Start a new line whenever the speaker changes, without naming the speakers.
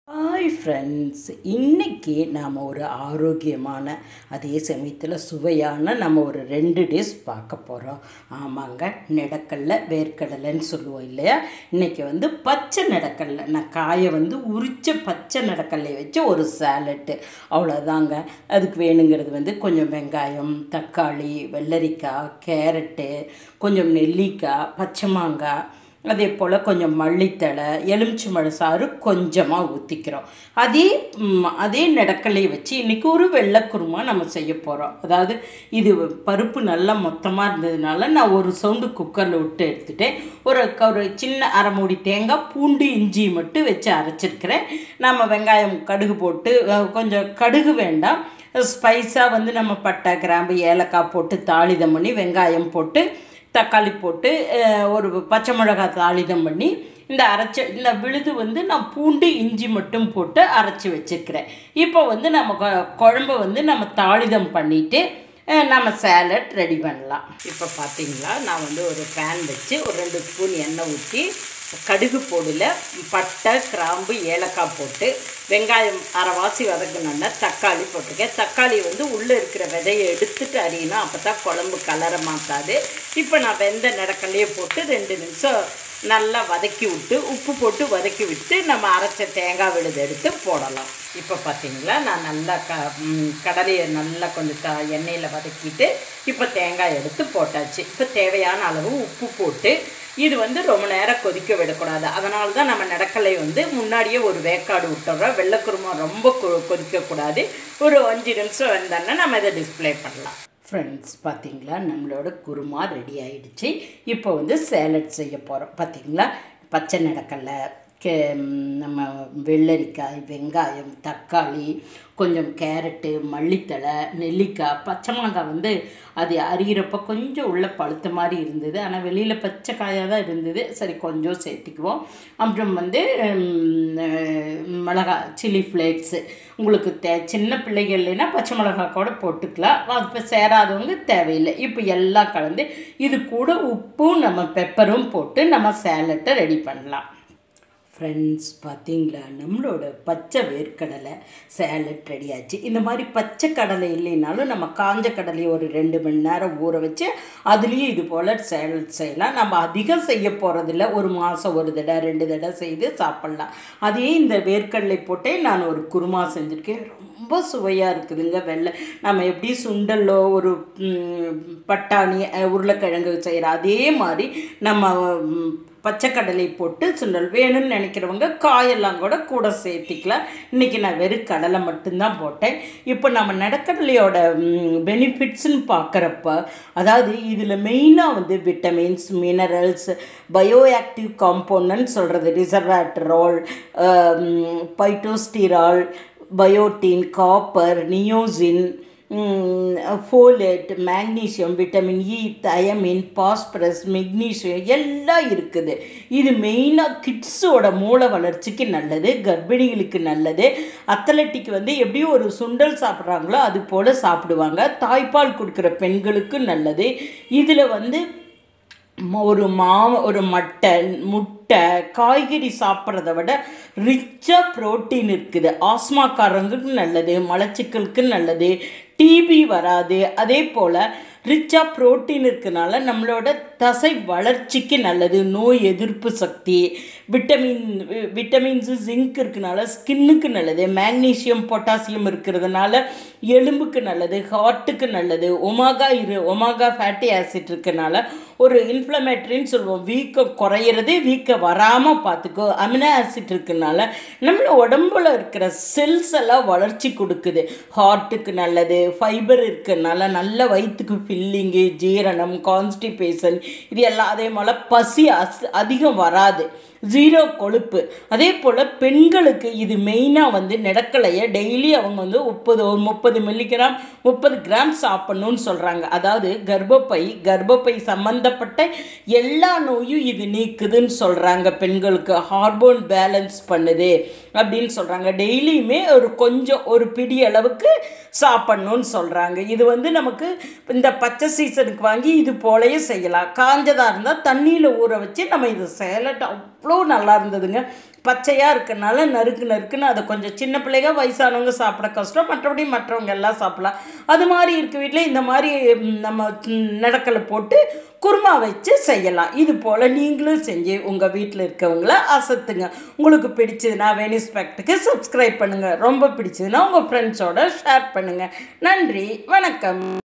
hi friends இன்றைக்கி நாம் ஒரு ஆரோக்கியமான அதே சமயத்தில் சுவையான நம்ம ஒரு ரெண்டு டிஷ் பார்க்க போகிறோம் ஆமாங்க நிலக்கடலை வேர்க்கடலைன்னு சொல்லுவோம் இல்லையா இன்றைக்கி வந்து பச்சை நிலக்கடலை நான் காயை வந்து உரித்த பச்சை நிலக்கடலை வச்சு ஒரு சாலட்டு அவ்வளோதாங்க அதுக்கு வேணுங்கிறது வந்து கொஞ்சம் வெங்காயம் தக்காளி வெள்ளரிக்காய் கேரட்டு கொஞ்சம் நெல்லிக்காய் பச்சை மாங்காய் அதே போல் கொஞ்சம் மல்லித்தழை எலுமிச்சம்பழ சாறு கொஞ்சமாக ஊற்றிக்கிறோம் அதே ம், அதே நடக்கலையை வச்சு இன்றைக்கி ஒரு வெள்ளைக்குருமா நம்ம செய்ய போகிறோம் அதாவது இது பருப்பு நல்லா மொத்தமாக இருந்ததுனால நான் ஒரு சவுண்டு குக்கரில் விட்டு எடுத்துட்டேன் ஒரு க- ஒரு சின்ன அரை மூடி தேங்காய் பூண்டு இஞ்சி மட்டும் வச்சு அரைச்சிருக்கிறேன் நம்ம வெங்காயம் கடுகு போட்டு அஹ், கொஞ்சம் கடுகு வேண்டாம் ஸ்பைஸாக வந்து நம்ம பட்டை கிராம்பு ஏலக்காய் போட்டு தாளிதம் பண்ணி வெங்காயம் போட்டு தக்காளி போட்டு அஹ், ஒரு பச்சை மிளகாய் தாளிதம் பண்ணி இந்த அரைச்ச இந்த விழுது வந்து நான் பூண்டு இஞ்சி மட்டும் போட்டு அரைச்சி வச்சுருக்கிறேன் இப்போ வந்து நம்ம கொ- குழம்ப வந்து நம்ம தாளிதம் பண்ணிவிட்டு நம்ம சேலட் ரெடி பண்ணலாம் இப்போ பார்த்தீங்களா நான் வந்து ஒரு பேன் வச்சு ஒரு ரெண்டு ஸ்பூன் எண்ணெய் ஊற்றி கடுகு போடல பட்டை கிராம்பு ஏலக்காய் போட்டு வெங்காயம் அரைவாசி வதக்கணுன்னா தக்காளி போட்டிருக்கேன் தக்காளி வந்து உள்ளே இருக்கிற விதையை எடுத்துட்டு அறியணும் அப்போ தான் குழம்பு கலரை மாற்றாது இப்போ நான் வெந்த நடக்கலையே போட்டு ரெண்டு நிமிஷம் நல்லா வதக்கி விட்டு உப்பு போட்டு வதக்கி விட்டு நம்ம அரைச்ச தேங்காய் விழுது எடுத்து போடலாம் இப்போ பார்த்தீங்களா நான் நல்லா க ம், கடலையை நல்லா கொஞ்சம் த எண்ணெயில் வதக்கிட்டு இப்போ தேங்காய் எடுத்து போட்டாச்சு இப்போ தேவையான அளவு உப்பு போட்டு இது வந்து ரொம்ப நேரம் கொதிக்க விடக்கூடாது அதனால தான் நம்ம நடக்கலை வந்து முன்னாடியே ஒரு வேக்காடு விட்டுறோம் வெள்ளைக்குருமா ரொம்ப கொ கொதிக்கக்கூடாது ஒரு அஞ்சு நிமிஷம் வந்தோன்னா நம்ம இதை டிஸ்ப்ளே பண்ணலாம் ஃப்ரெண்ட்ஸ் பார்த்தீங்களா நம்மளோட குருமா ரெடி ஆயிடுச்சு இப்போ வந்து சேலட் செய்ய போகிறோம் பார்த்தீங்களா பச்சை நடக்கலை கே ம், நம்ம வெள்ளரிக்காய் வெங்காயம் தக்காளி கொஞ்சம் கேரட்டு மல்லித்தழை நெல்லிக்காய் பச்சை மிளகாய் வந்து அது அரிகிறப்ப கொஞ்சம் உள்ள பழுத்த மாதிரி இருந்தது ஆனால் வெளியில் பச்சை காயாக தான் இருந்தது சரி கொஞ்சம் சேர்த்துக்குவோம் அப்புறம் வந்து ம், அஹ், மிளகாய் சில்லி ஃப்ளேக்ஸு உங்களுக்கு தே சின்ன பிள்ளைகள் இல்லைன்னா பச்சை மிளகாய் கூட போட்டுக்கலாம் அது இப்போ சேராதவங்க தேவையில்லை இப்போ எல்லாம் கலந்து இது கூட உப்பும் நம்ம பெப்பரும் போட்டு நம்ம சேலட்டை ரெடி பண்ணலாம் ஃப்ரெண்ட்ஸ் பார்த்தீங்களா நம்மளோட பச்சை வேர்க்கடலை சேலட் ரெடி ஆச்சு இந்த மாதிரி பச்சை கடலை இல்லைனாலும் நம்ம காஞ்ச கடலையை ஒரு ரெண்டு மணி நேரம் ஊற வச்சு அதுலேயும் இது போல் சேலட் செய்யலாம் நம்ம அதிகம் செய்ய போகிறதில்ல ஒரு மாதம் ஒரு தடவை ரெண்டு தடவை செய்து சாப்பிட்லாம் அதே இந்த வேர்க்கடலை போட்டே நான் ஒரு குருமா செஞ்சுருக்கேன் ரொம்ப சுவையாக இருக்குதுங்க வெள்ளை நம்ம எப்படி சுண்டலோ ஒரு ம், பட்டாணி அஹ், உருளைக்கிழங்கு செய்கிற அதே மாதிரி நம்ம ம், பச்சைக்கடலை போட்டு சுண்டல் வேணும்னு நினைக்கிறவங்க காயெல்லாம் கூட கூட சேர்த்திக்கலாம் இன்றைக்கி நான் வெறும் கடலை மட்டும்தான் போட்டேன் இப்போ நம்ம நடக்கடலையோட பெனிஃபிட்ஸ்னு பார்க்குறப்ப அதாவது இதில் மெயினாக வந்து vitamins minerals bio active component சொல்கிறது resveratrol phytosterol biotin copper niacin folate magnesium vitamin E thiamine phosphorus magnesium எல்லாம் இருக்குது இது மெயினாக கிட்ஸோட மூளை வளர்ச்சிக்கு நல்லது கர்ப்பிணிகளுக்கு நல்லது அத்லட்டிக் வந்து எப்படியும் ஒரு சுண்டல் சாப்பிட்றாங்களோ அது போல் சாப்பிடுவாங்க தாய்ப்பால் கொடுக்குற பெண்களுக்கு நல்லது இதில் வந்து ம- ஒரு மா ஒரு மட்டன் முட்டை காய்கறி சாப்பிட்றத விட ரிச்சாக புரோட்டீன் இருக்குது ஆஸ்மாக்காரங்களுக்கு நல்லது மலச்சிக்கலுக்கு நல்லது டிபி வராது அதே போல் ரிச்சாக புரோட்டீன் இருக்கனால நம்மளோட தசை வளர்ச்சிக்கு நல்லது நோய் எதிர்ப்பு சக்தி விட்டமின் வி- விட்டமின்ஸு ஜிங்க் இருக்கனால ஸ்கின்னுக்கு நல்லது மேக்னீசியம் பொட்டாசியம் இருக்கிறதுனால எலும்புக்கு நல்லது ஹார்ட்டுக்கு நல்லது ஒமாகா இரு ஒமாகா ஃபேட்டி ஆசிட் இருக்கனால ஒரு இன்ஃப்ளமேட்டரின்னு சொல்லுவோம் வீக்கம் குறையிறது வீக்கம் வராமல் பார்த்துக்கோ அமினோ ஆசிட் இருக்கனால நம்ம உடம்புல இருக்கிற செல்ஸ் எல்லாம் வளர்ச்சி கொடுக்குது ஹார்ட்டுக்கு நல்லது ஃபைபர் இருக்கனால நல்ல வயிற்றுக்கு ஃபில்லிங்கு ஜீரணம் கான்ஸ்டிபேஷன் இது எல்லாம் அதே போல் பசி அஸ் அதிகம் வராது ஜீரோ கொழுப்பு அதே போல் பெண்களுக்கு இது மெயினாக வந்து நிலக்கலையை டெய்லி அவங்க வந்து முப்பது ஒரு முப்பது மில்லிகிராம் முப்பது கிராம் சாப்பிட்ணுன்னு சொல்கிறாங்க அதாவது கர்ப்பப்பை கர்ப்பப்பை சம்மந்தப்பட்ட எல்லா நோயும் இது நீக்குதுன்னு சொல்கிறாங்க பெண்களுக்கு ஹார்மோன் பேலன்ஸ் பண்ணுது அப்படின்னு சொல்கிறாங்க டெய்லியுமே ஒரு கொஞ்சம் ஒரு பிடி அளவுக்கு சாப்பிட்ணுன்னு சொல்கிறாங்க இது வந்து நமக்கு இந்த பச்சை சீசனுக்கு வாங்கி இது போலயே செய்யலாம் காஞ்சதாக இருந்தால் தண்ணியில் ஊற வச்சு நம்ம இது சேலட் அவ்வளோ நல்லா இருந்ததுங்க பச்சையாக இருக்கனால நறுக்கு நறுக்குன்னு அதை கொஞ்சம் சின்ன பிள்ளைங்க வயசானவங்க சாப்பிட கஷ்டம் மற்றபடி மற்றவங்க எல்லாம் சாப்பிடலாம் அது மாதிரி இருக்க வீட்டில் இந்த மாதிரி ம், நம்ம ம், நடக்கலை போட்டு குருமா வச்சு செய்யலாம் இது போல் நீங்களும் செஞ்சு உங்கள் வீட்டில் இருக்கவங்கள அசத்துங்க உங்களுக்கு பிடிச்சதுன்னா வெனிஸ்பெக்ட்டுக்கு சப்ஸ்கிரைப் பண்ணுங்கள் ரொம்ப பிடிச்சதுன்னா உங்கள் ஃப்ரெண்ட்ஸோட ஷேர் பண்ணுங்கள் நன்றி வணக்கம்